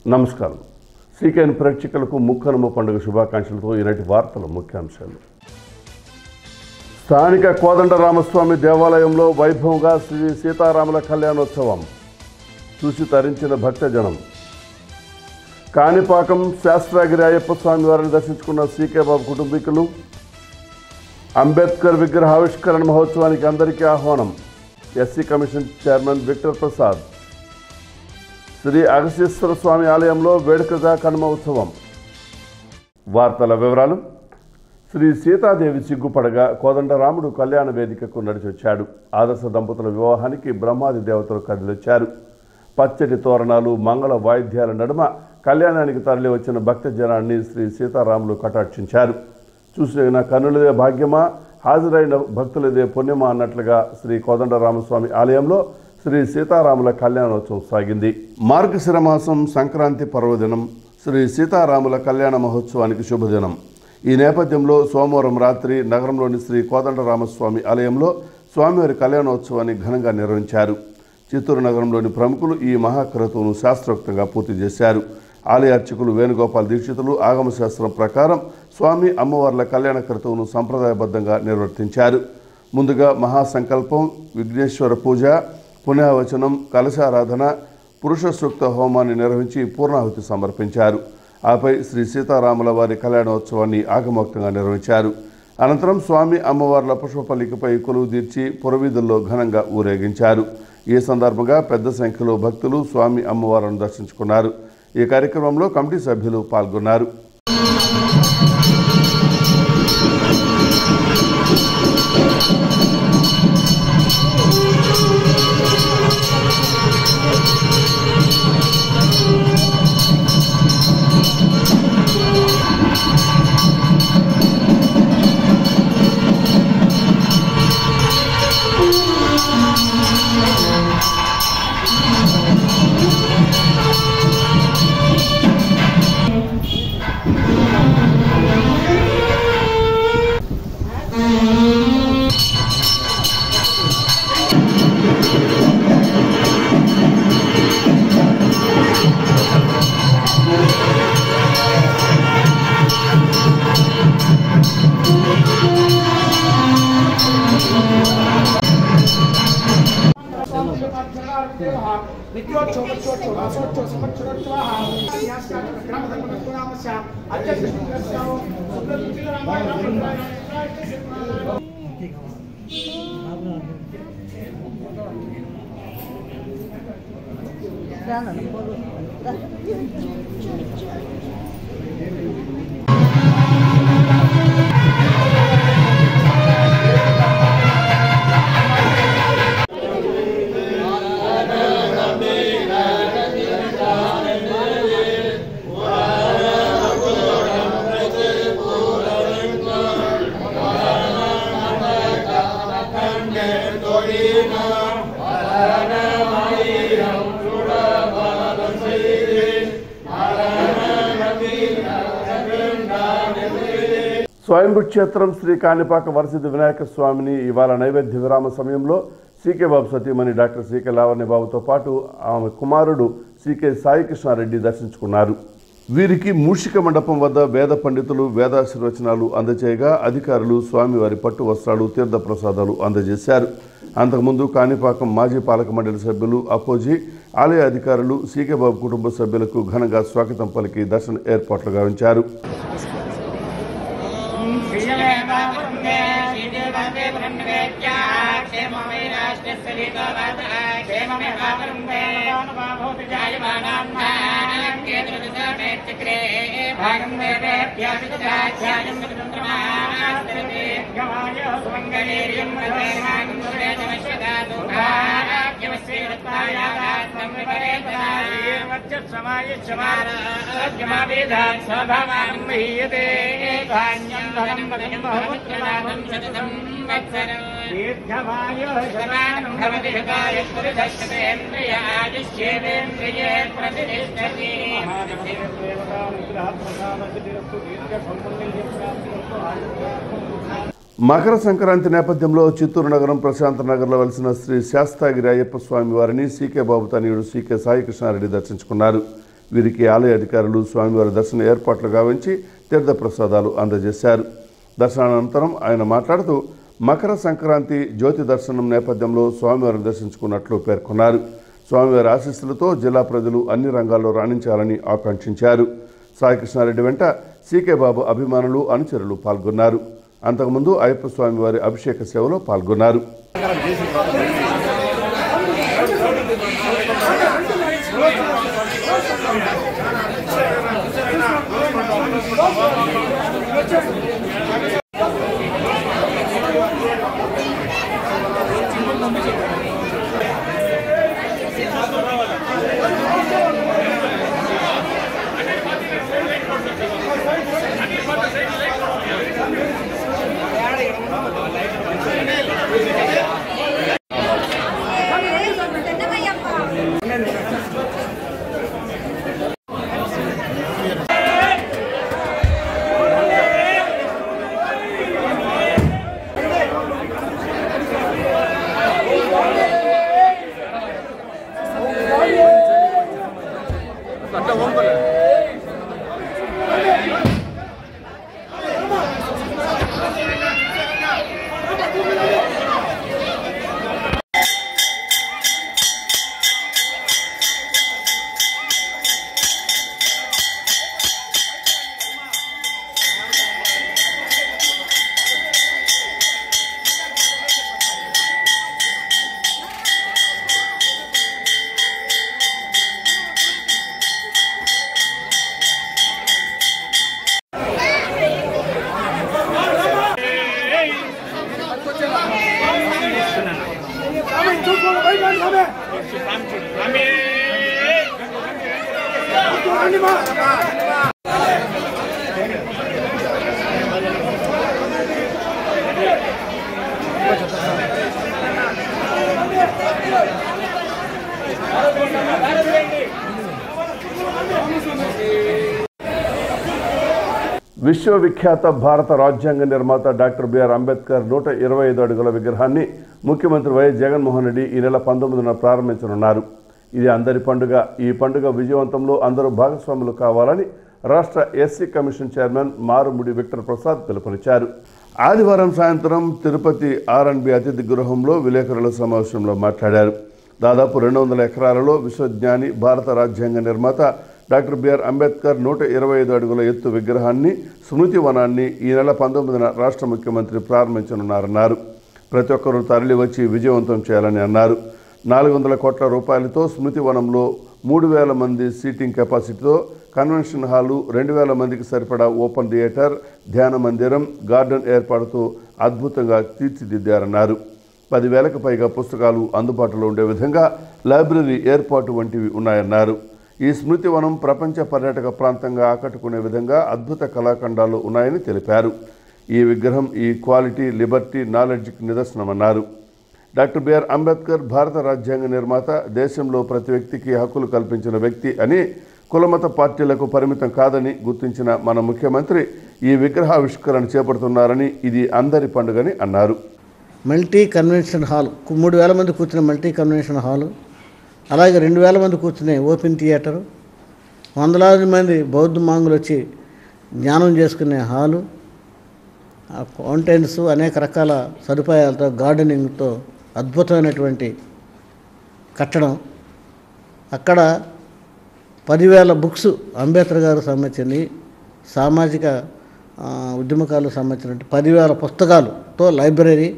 నమస్కారం సీకేఎన్ ప్రేక్షకులకు ముక్కనుమ పండుగ శుభాకాంక్షలతో ఈనాటి వార్తల ముఖ్యాంశాలు స్థానిక కోదండరామస్వామి దేవాలయంలో వైభవంగా శ్రీ సీతారాముల కళ్యాణోత్సవం చూసి తరించిన భక్తజనం కాణిపాకం శాస్త్రాగిరి అయ్యప్ప స్వామి వారిని దర్శించుకున్న సీకే బాబు కుటుంబీకులు అంబేద్కర్ విగ్రహావిష్కరణ మహోత్సవానికి అందరికీ ఆహ్వానం SC commission chairman Victor Prasad Shri Agasteshwara Swami ఆలయంలో వేడుకగా కనుమ ఉత్సవం వార్తల వివరాలు శ్రీ సీతాదేవి సిగ్గుపడగా కోదండరాముడు కళ్యాణ వేదికకు నడిచొచ్చాడు ఆదర్శ దంపతుల వివాహానికి బ్రహ్మాది దేవతలు కదిలొచ్చారు పచ్చటి తోరణాలు మంగళ వాయిద్యాల నడుమ కళ్యాణానికి తరలి వచ్చిన భక్త జనాన్ని శ్రీ సీతారాములు కటాక్షించారు చూసిన కన్నులదే భాగ్యమా హాజరైన భక్తులదే పుణ్యమా అన్నట్లుగా శ్రీ కోదండరామస్వామి ఆలయంలో శ్రీ సీతారాముల కళ్యాణోత్సవం సాగింది మార్గశిర మాసం సంక్రాంతి పర్వదినం శ్రీ సీతారాముల కళ్యాణ మహోత్సవానికి శుభదినం ఈ నేపథ్యంలో సోమవారం రాత్రి నగరంలోని శ్రీ కోదండరామస్వామి ఆలయంలో స్వామివారి కళ్యాణోత్సవాన్ని ఘనంగా నిర్వహించారు చిత్తూరు నగరంలోని ప్రముఖులు ఈ మహాక్రతువును శాస్త్రోక్తంగా పూర్తి చేశారు ఆలయ అర్చకులు వేణుగోపాల్ దీక్షితులు ఆగమశాస్త్రం ప్రకారం స్వామి అమ్మవార్ల కళ్యాణ క్రతువును సంప్రదాయబద్ధంగా నిర్వర్తించారు ముందుగా మహాసంకల్పం విఘ్నేశ్వర పూజ పుణ్యవచనం కలశారాధన పురుష సూక్త హోమాన్ని నిర్వహించి పూర్ణాహుతి సమర్పించారు ఆపై శ్రీ సీతారాముల వారి కళ్యాణోత్సవాన్ని ఆగమోక్తంగా నిర్వహించారు అనంతరం స్వామి అమ్మవార్ల పుష్పపల్లికపై కొలువు తీర్చి పురవీధుల్లో ఘనంగా ఊరేగించారు ఈ సందర్భంగా పెద్ద సంఖ్యలో భక్తులు స్వామి అమ్మవారిని దర్శించుకున్నారు ఈ కార్యక్రమంలో కమిటీ సభ్యులు పాల్గొన్నారు స్వయంభు క్షేత్రం శ్రీ కాణిపాక వరసిద్ధి వినాయక స్వామిని ఇవాళ నైవేద్య విరామ సమయంలో సీకే బాబు సతీమణి డాక్టర్ సీకే లావణ్య బాబుతో పాటు ఆమె కుమారుడు సీకే సాయి కృష్ణారెడ్డి దర్శించుకున్నారు వీరికి మూషిక మండపం వద్ద వేద పండితులు వేదాశీర్వచనాలు అందజేయగా అధికారులు స్వామివారి పట్టు వస్త్రాలు తీర్థ ప్రసాదాలు అందజేశారు అంతకుముందు కాణిపాకం మాజీ పాలక మండలి సభ్యులు అపోజీ ఆలయ అధికారులు సీకే బాబు కుటుంబ సభ్యులకు ఘనంగా స్వాగతం పలికి దర్శన ఏర్పాట్లు గావించారు మకర సంక్రాంతి నేపథ్యంలో చిత్తూరు నగరం ప్రశాంత నగర్లో వెలిసిన శ్రీ శాస్త్రాగిరి అయ్యప్ప స్వామి వారిని సీకే బాబు తనయుడు సీకే సాయి కృష్ణారెడ్డి దర్శించుకున్నారు వీరికి ఆలయ అధికారులు స్వామివారి దర్శన ఏర్పాట్లు గావించి తీర్థ ప్రసాదాలు అందజేశారు దర్శనానంతరం ఆయన మాట్లాడుతూ మకర సంక్రాంతి జ్యోతి దర్శనం నేపథ్యంలో స్వామివారిని దర్శించుకున్నట్లు పేర్కొన్నారు స్వామివారి ఆశీస్సులతో జిల్లా ప్రజలు అన్ని రంగాల్లో రాణించాలని ఆకాంక్షించారు సాయికృష్ణారెడ్డి వెంట సీకే బాబు అభిమానులు అనుచరులు పాల్గొన్నారు అంతకుముందు అయ్యప్ప స్వామి వారి అభిషేక సేవలో పాల్గొన్నారు విశ్వవిఖ్యాత భారత రాజ్యాంగ నిర్మాత డాక్టర్ బిఆర్ అంబేద్కర్ నూట ఇరవై ఐదు అడుగుల విగ్రహాన్ని ముఖ్యమంత్రి వైఎస్ జగన్మోహన్ రెడ్డి ఈ నెల పంతొమ్మిదిన ప్రారంభించనున్నారు ఇది అందరి పండుగ ఈ పండుగ విజయవంతంలో అందరూ భాగస్వాములు కావాలని రాష్ట్ర SC commission chairman Marumudi Victor Prasad పిలుపునిచ్చారు ఆదివారం సాయంత్రం తిరుపతి ఆర్ఎండ్బి అతిథి గృహంలో విలేకరుల సమావేశంలో మాట్లాడారు దాదాపు రెండు వందల ఎకరాలలో విశ్వజ్ఞాని భారత రాజ్యాంగ నిర్మాత డాక్టర్ బిఆర్ అంబేద్కర్ నూట ఇరవై ఐదు అడుగుల ఎత్తు విగ్రహాన్ని స్మృతి వనాన్ని ఈ నెల పంతొమ్మిదిన రాష్ట్ర ముఖ్యమంత్రి ప్రారంభించనున్నారన్నారు ప్రతి ఒక్కరూ తరలి వచ్చి విజయవంతం చేయాలని అన్నారు నాలుగు వందల కోట్ల రూపాయలతో స్మృతి వనంలో మూడు వేల మంది సీటింగ్ కెపాసిటీతో కన్వెన్షన్ హాలు రెండు వేల మందికి సరిపడా ఓపెన్ థియేటర్ ధ్యాన మందిరం గార్డెన్ ఏర్పాటుతో అద్భుతంగా తీర్చిదిద్దారన్నారు పదివేలకు పైగా పుస్తకాలు అందుబాటులో ఉండే విధంగా లైబ్రరీ ఏర్పాటు వంటివి ఉన్నాయన్నారు ఈ స్మృతి వనం ప్రపంచ పర్యాటక ప్రాంతంగా ఆకట్టుకునే విధంగా అద్భుత కళాఖండాలు ఉన్నాయని తెలిపారు ఈ విగ్రహం ఈ క్వాలిటీ లిబర్టీ నాలెడ్జ్కి నిదర్శనమన్నారు డాక్టర్ బిఆర్ అంబేద్కర్ భారత రాజ్యాంగ నిర్మాత దేశంలో ప్రతి వ్యక్తికి హక్కులు కల్పించిన వ్యక్తి అని కులమత పార్టీలకు పరిమితం కాదని గుర్తించిన మన ముఖ్యమంత్రి ఈ విగ్రహావిష్కరణ చేపడుతున్నారని ఇది అందరి పండుగని అన్నారు మల్టీ కన్వెన్షన్ హాల్ కు- మూడు వేల మంది కూర్చునే మల్టీ కన్వెన్షన్ హాలు అలాగే రెండు వేల మంది కూర్చునే ఓపెన్ థియేటరు వందలాది మంది బౌద్ధ మాంగులు వచ్చి జ్ఞానం చేసుకునే హాలు ఆ ఫౌంటైన్స్ అనేక రకాల సదుపాయాలతో గార్డెనింగ్తో అద్భుతమైనటువంటి కట్టడం అక్కడ పదివేల బుక్స్ అంబేద్కర్ గారికి సంబంధించి సామాజిక ఆ, ఉద్యమకాలకు సంబంధించిన పదివేల పుస్తకాలతో లైబ్రరీ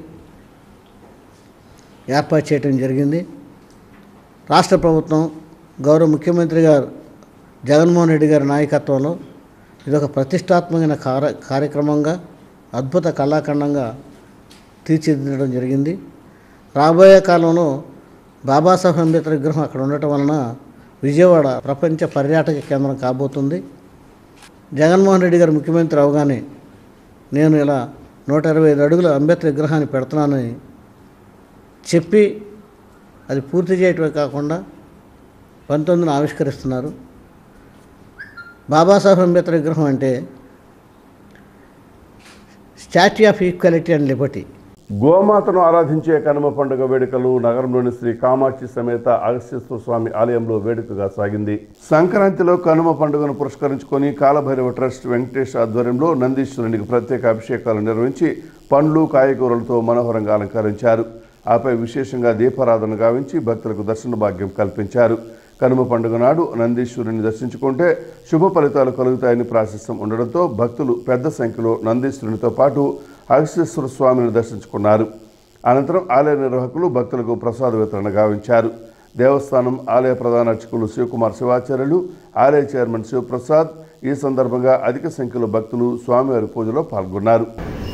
ఏర్పాటు చేయడం జరిగింది రాష్ట్ర ప్రభుత్వం గౌరవ ముఖ్యమంత్రి గారు జగన్మోహన్ రెడ్డి గారి నాయకత్వంలో ఇదొక ప్రతిష్టాత్మకమైన కార్య కార్యక్రమంగా అద్భుత కళాఖండంగా తీర్చిదిద్దడం జరిగింది రాబోయే కాలంలో బాబాసాహెబ్ అంబేద్కర్ విగ్రహం అక్కడ ఉండటం వలన విజయవాడ ప్రపంచ పర్యాటక కేంద్రం కాబోతుంది జగన్మోహన్ రెడ్డి గారు ముఖ్యమంత్రి అవగానే నేను ఇలా నూట ఇరవై ఐదు అడుగుల అంబేద్కర్ విగ్రహాన్ని పెడుతున్నానని చెప్పి అది పూర్తి చేయటమే కాకుండా పంతొమ్మిదిన ఆవిష్కరిస్తున్నారు బాబాసాహెబ్ అంబేద్కర్ విగ్రహం అంటే statue of equality and liberty గోమాతను ఆరాధించే కనుమ పండుగ వేడుకలు నగరంలోని శ్రీ కామాక్షి సమేత అగస్త్యేశ్వర స్వామి ఆలయంలో వేడుకగా సాగింది సంక్రాంతిలో కనుమ పండుగను పురస్కరించుకొని కాలభైరవ ట్రస్ట్ వెంకటేష్ ఆధ్వర్యంలో నందీశ్వరునికి ప్రత్యేక అభిషేకాలు నిర్వహించి పండ్లు కాయగూరలతో మనోహరంగా అలంకరించారు ఆపై విశేషంగా దీపారాధన గావించి భక్తులకు దర్శన భాగ్యం కల్పించారు కనుమ పండుగ నాడు నందీశ్వరుని దర్శించుకుంటే శుభ ఫలితాలు కలుగుతాయని ప్రాశస్యం ఉండడంతో భక్తులు పెద్ద సంఖ్యలో నందీశ్వరునితో పాటు అగస్త్యేశ్వర స్వామిని దర్శించుకున్నారు అనంతరం ఆలయ నిర్వాహకులు భక్తులకు ప్రసాద వితరణ గావించారు దేవస్థానం ఆలయ ప్రధాన అర్చకులు శివకుమార్ శివాచార్యులు ఆలయ చైర్మన్ శివప్రసాద్ ఈ సందర్భంగా అధిక సంఖ్యలో భక్తులు స్వామివారి పూజలో పాల్గొన్నారు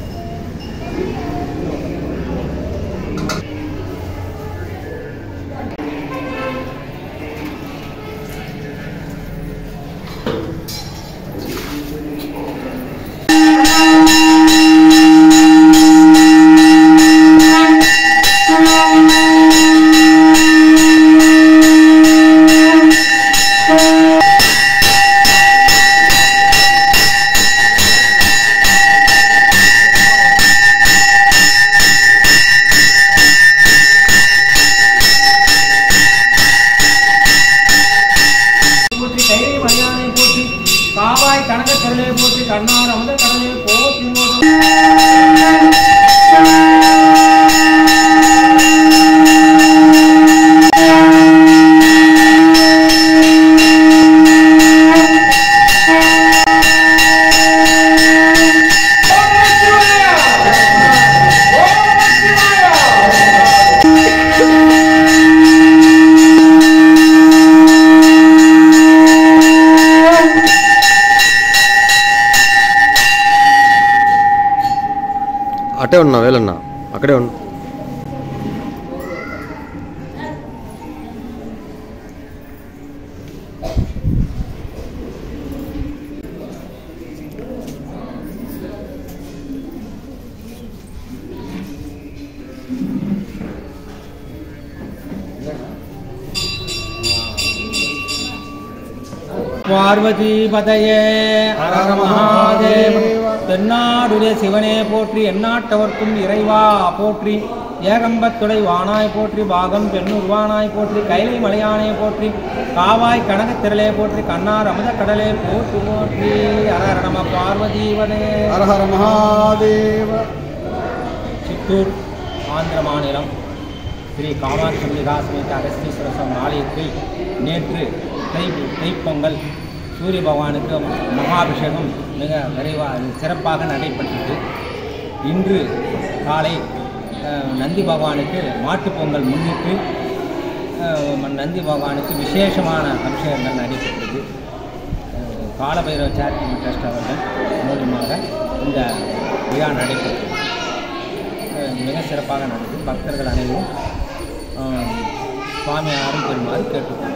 போற்றி கைலை மலையானை போற்றி காவாய் கனக கடலை போற்றி கண்ணார் அமுத கடலை போற்றி போற்றி అటే ఉన్నా వేలన్నా అక్కడే ఉన్నా பார்வதி பதையே ஹர மகாதேவ தென்னாடுடைய சிவனே போற்றி எந்நாட்டவர்க்கும் இறைவா போற்றி ஏகம்பத்துடை வானாய் போற்றி பாகம் பெண்ணுருவானாய் போற்றி கைலை மலையானை போற்றி காவாய் கனகத் திரளே போற்றி கண்ணார் அமுத கடலே போற்றி போற்றி ஹர நம பார்வதி பதையே హర హర మహాదేవ சித்தூர் ஆந்திர மாநிலம் ஸ்ரீ காமாட்சி அம்பிகா சமேத அகஸ்தீஸ்வர சுவாமி ஆலயத்தில் நேற்று தை தைப்பொங்கல் சூரிய பகவானுக்கு மகாபிஷேகம் மிக விரைவாக சிறப்பாக நடைபெற்றது இன்று காலை அஹ், நந்தி பகவானுக்கு மாட்டுப் பொங்கல் முன்னிட்டு அஹ், நந்தி பகவானுக்கு விசேஷமான அபிஷேகங்கள் நடைபெற்றது அஹ், காலபைரவ சேரிட்டபிள் ட்ரஸ்ட் அவர்கள் மூலியமாக இந்த விழா நடைபெற்றது அஹ் மிக சிறப்பாக நடந்தது பக்தர்கள் அனைவரும் அஹ், சுவாமி அருள் பெறுமாறு கேட்டுக்கொள்கிறோம்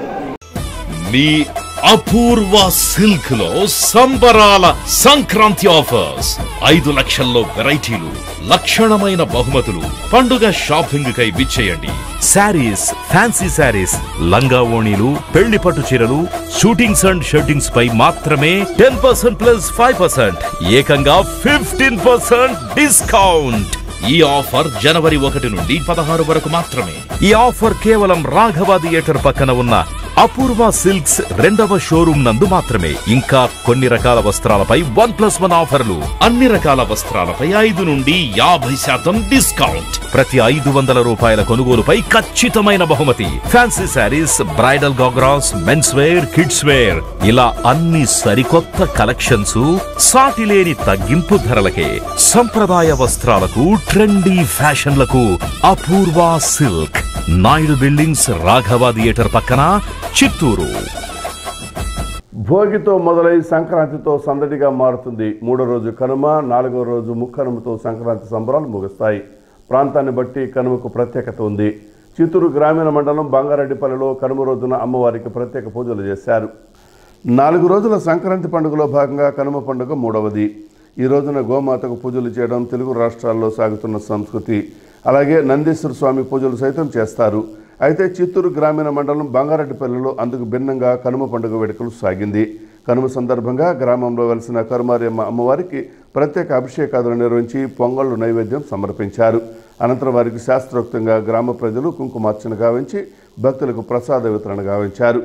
మీ అపూర్వ సిల్క్ లో సంబరాల సంక్రాంతి ఆఫర్స్ ఐదు లక్షల్లో వెరైటీలు లక్షణమైన బహుమతులు పండుగ షాపింగ్ కై విచ్చేయండి శారీస్ ఫ్యాన్సీ శారీస్ లంగా ఓణీలు పెళ్లి పట్టు చీరలు షూటింగ్స్ అండ్ షర్టింగ్స్ పై మాత్రమే ten percent plus five percent ఏకంగా ఫిఫ్టీన్ పర్సెంట్ డిస్కౌంట్ ఈ ఆఫర్ జనవరి ఒకటి నుండి పదహారు వరకు మాత్రమే ఈ ఆఫర్ కేవలం రాఘవ థియేటర్ పక్కన ఉన్న అపూర్వ సిల్క్స్ రెండవ షోరూమ్ నందు మాత్రమే ఇంకా కొన్ని రకాల వస్త్రాలపై వన్ ప్లస్ వన్ ఆఫర్లు అన్ని రకాల వస్త్రాలపై ఐదు నుండి యాభై శాతం డిస్కౌంట్ ప్రతి ఐదు వందల రూపాయల కొనుగోలుపై ఖచ్చితమైన బహుమతి fancy sarees bridal ghagras mens wear kids wear ఇలా అన్ని సరికొత్త కలెక్షన్స్ సాటి లేని తగ్గింపు ధరలకే సంప్రదాయ వస్త్రాలకు ట్రెండీ ఫ్యాషన్లకు అపూర్వ silk Naidu buildings Raghava theatre పక్కన చిత్తూరు భోగితో మొదలై సంక్రాంతితో సందడిగా మారుతుంది మూడో రోజు కనుమ నాలుగో రోజు ముక్కనుమతో సంక్రాంతి సంబరాలు ముగుస్తాయి ప్రాంతాన్ని బట్టి కనుమకు ప్రత్యేకత ఉంది చిత్తూరు గ్రామీణ మండలం బంగారెడ్డిపల్లిలో కనుమ రోజున అమ్మవారికి ప్రత్యేక పూజలు చేశారు నాలుగు రోజుల సంక్రాంతి పండుగలో భాగంగా కనుమ పండుగ మూడవది ఈ రోజున గోమాతకు పూజలు చేయడం తెలుగు రాష్ట్రాల్లో సాగుతున్న సంస్కృతి అలాగే నందీశ్వర స్వామి పూజలు సైతం చేస్తారు అయితే చిత్తూరు గ్రామీణ మండలం బంగారెడ్డిపల్లిలో అందుకు భిన్నంగా కనుమ పండుగ వేడుకలు సాగింది కనుమ సందర్భంగా గ్రామంలో వెలిసిన కరుమారియమ్మ అమ్మవారికి ప్రత్యేక అభిషేకాదులు నిర్వహించి పొంగళ్ళు నైవేద్యం సమర్పించారు అనంతరం వారికి శాస్త్రోక్తంగా గ్రామ ప్రజలు కుంకుమార్చన గావించి భక్తులకు ప్రసాద వితరణ గావించారు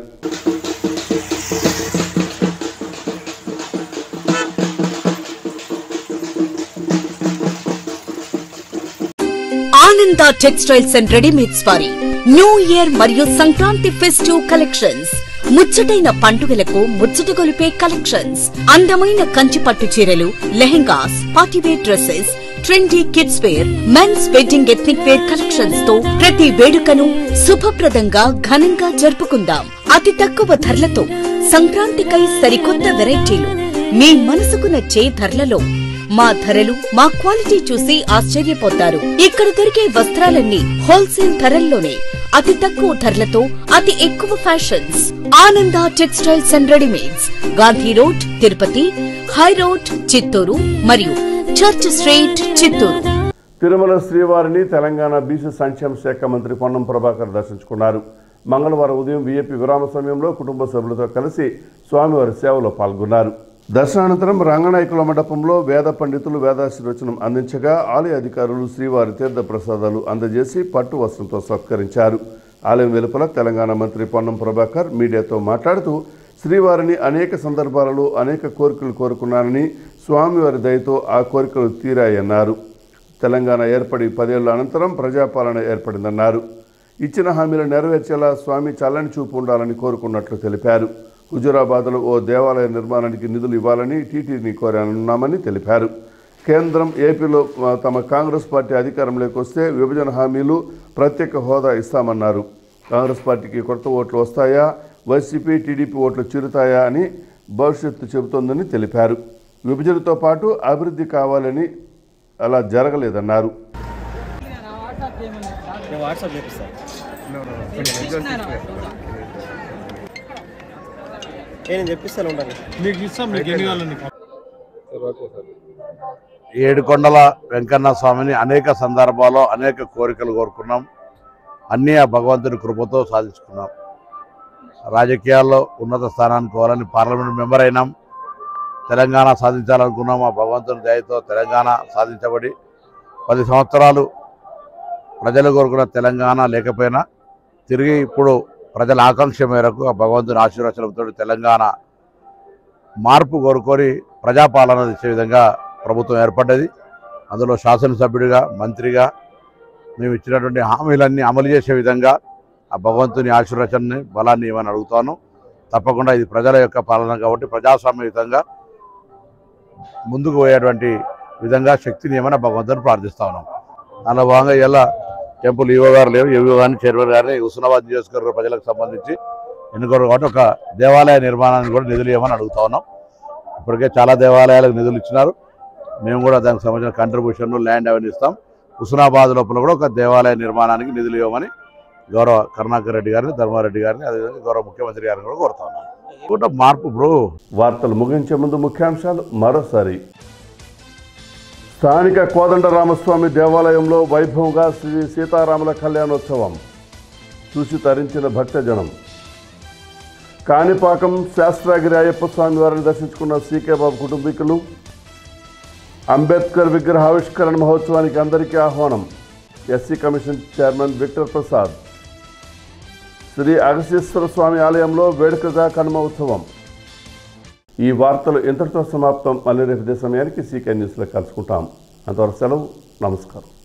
ఆనంద టెక్స్టైల్స్ అండ్ రెడీమేడ్స్ వారి న్యూ ఇయర్ మరియు సంక్రాంతి ఫెస్టివ్ కలెక్షన్స్ ముచ్చటైన పండుగలకు ముచ్చట గొలిపే కలెక్షన్స్ అందమైన కంచి పట్టు చీరలు lehengas party wear dresses trendy kids wear mens wedding ethnic wear collections తో ప్రతి వేడుకను శుభప్రదంగా ఘనంగా జరుపుకుందాం అతి తక్కువ ధరలతో సంక్రాంతికై సరికొత్త వెరైటీలు మీ మనసుకు నచ్చే ధరలలో మా ధరలు మా క్వాలిటీ చూసి ఆశ్చర్యపోతారు ఇక్కడ దొరికే వస్త్రాలన్నీ హోల్సేల్ ధరల్లోనే అతి తక్కువ ధరలతో అతి ఎక్కువ fashions Ananda textiles and readymades Gandhi road Tirupati high road Chittoor మరియు చర్చ్ స్ట్రీట్ చిత్తూరు తిరుమల శ్రీవారిని తెలంగాణ బీసీ సంక్షేమ శాఖ మంత్రి పొన్నం ప్రభాకర్ దర్శించుకున్నారు మంగళవారం ఉదయం వీఐపీ విరామ సమయంలో కుటుంబ సభ్యులతో కలిసి స్వామివారి సేవలో పాల్గొన్నారు దర్శనానంతరం రంగనాయకుల మండపంలో వేద పండితులు వేదాశీర్వచనం అందించగా ఆలయ అధికారులు శ్రీవారి తీర్థ ప్రసాదాలు అందజేసి పట్టు వస్త్రంతో సత్కరించారు ఆలయం వెలుపల తెలంగాణ మంత్రి పొన్నం ప్రభాకర్ మీడియాతో మాట్లాడుతూ శ్రీవారిని అనేక సందర్భాలలో అనేక కోరికలు కోరుకున్నానని స్వామివారి దయతో ఆ కోరికలు తీరాయన్నారు తెలంగాణ ఏర్పడి పదేళ్ల అనంతరం ప్రజాపాలన ఏర్పడిందన్నారు ఇచ్చిన హామీలు నెరవేర్చేలా స్వామి చల్లని చూపు ఉండాలని కోరుకున్నట్లు తెలిపారు హుజురాబాద్లో ఓ దేవాలయ నిర్మాణానికి నిధులు ఇవ్వాలని టీటీని కోరానున్నామని తెలిపారు కేంద్రం ఏపీలో ఆ, తమ కాంగ్రెస్ పార్టీ అధికారంలోకి వస్తే విభజన హామీలు ప్రత్యేక హోదా ఇస్తామన్నారు కాంగ్రెస్ పార్టీకి కొత్త ఓట్లు వస్తాయా వైసీపీ టీడీపీ ఓట్లు చిరుతాయా అని భవిష్యత్తు చెబుతోందని తెలిపారు విభజనతో పాటు అభివృద్ధి కావాలని అలా జరగలేదన్నారు నేను చెప్పిస్తాను ఉండాలి ఏడుకొండల వెంకన్న స్వామిని అనేక సందర్భాల్లో అనేక కోరికలు కోరుకున్నాం అన్నీ ఆ భగవంతుని కృపతో సాధించుకున్నాం రాజకీయాల్లో ఉన్నత స్థానానికి పోవాలని పార్లమెంట్ మెంబర్ అయినాం తెలంగాణ సాధించాలనుకున్నాం ఆ భగవంతుని దయతో తెలంగాణ సాధించబడి పది సంవత్సరాలు ప్రజలు కోరుకున్న తెలంగాణ లేకపోయినా తిరిగి ఇప్పుడు ప్రజల ఆకాంక్ష మేరకు ఆ భగవంతుని ఆశీర్వచనంతో తెలంగాణ మార్పు కోరుకొని ప్రజాపాలన ఇచ్చే విధంగా ప్రభుత్వం ఏర్పడ్డది అందులో శాసనసభ్యుడిగా మంత్రిగా మేము ఇచ్చినటువంటి హామీలన్నీ అమలు చేసే విధంగా ఆ భగవంతుని ఆశీర్వచనని బలాన్ని ఇవ్వని అడుగుతాను తప్పకుండా ఇది ప్రజల యొక్క పాలన కాబట్టి ప్రజాస్వామ్యయుతంగా ముందుకు పోయేటువంటి విధంగా శక్తిని ఏమైనా భగవంతుని ప్రార్థిస్తా ఉన్నాం దానిలో భాగంగా ఇలా టెంపుల్ ఈవో గారు లేవు ఈవో గారిని చైర్మన్ గారిని హుస్నాబాద్ నియోజకవర్గ ప్రజలకు సంబంధించి ఎన్నుకోరు కాబట్టి ఒక దేవాలయ నిర్మాణానికి కూడా నిధులు ఇవ్వమని అడుగుతా ఉన్నాం ఇప్పటికే చాలా దేవాలయాలకు నిధులు ఇచ్చినారు మేము కూడా దానికి సంబంధించిన కంట్రిబ్యూషన్ ల్యాండ్ అవన్నీ ఇస్తాం హుస్నాబాద్ లోపల కూడా ఒక దేవాలయ నిర్మాణానికి నిధులు ఇవ్వమని గౌరవ కరుణాకర్ రెడ్డి గారిని ధర్మారెడ్డి గారిని అదేవిధంగా గౌరవ ముఖ్యమంత్రి గారిని కూడా కోరుతా ఉన్నాం కూడా మార్పు బ్రో వార్తలు ముగించే ముందు ముఖ్యాంశాలు మరోసారి స్థానిక కోదండరామస్వామి దేవాలయంలో వైభవంగా శ్రీ సీతారాముల కళ్యాణోత్సవం చూసి తరించిన భక్తజనం కాణిపాకం శాస్త్రాగిరి అయ్యప్ప స్వామి వారిని దర్శించుకున్న సీకే బాబు కుటుంబీకులు అంబేద్కర్ విగ్రహావిష్కరణ మహోత్సవానికి అందరికీ ఆహ్వానం SC commission chairman Victor Prasad Shri Agasteshwara Swami ఆలయంలో వేడుకగా కనుమ ఉత్సవం ఈ వార్తలు ఇంతటితో సమాప్తం మళ్ళీ రేపు ఇదే సమయానికి సీకే న్యూస్లో కలుసుకుంటాం అంతవరకు సెలవు నమస్కారం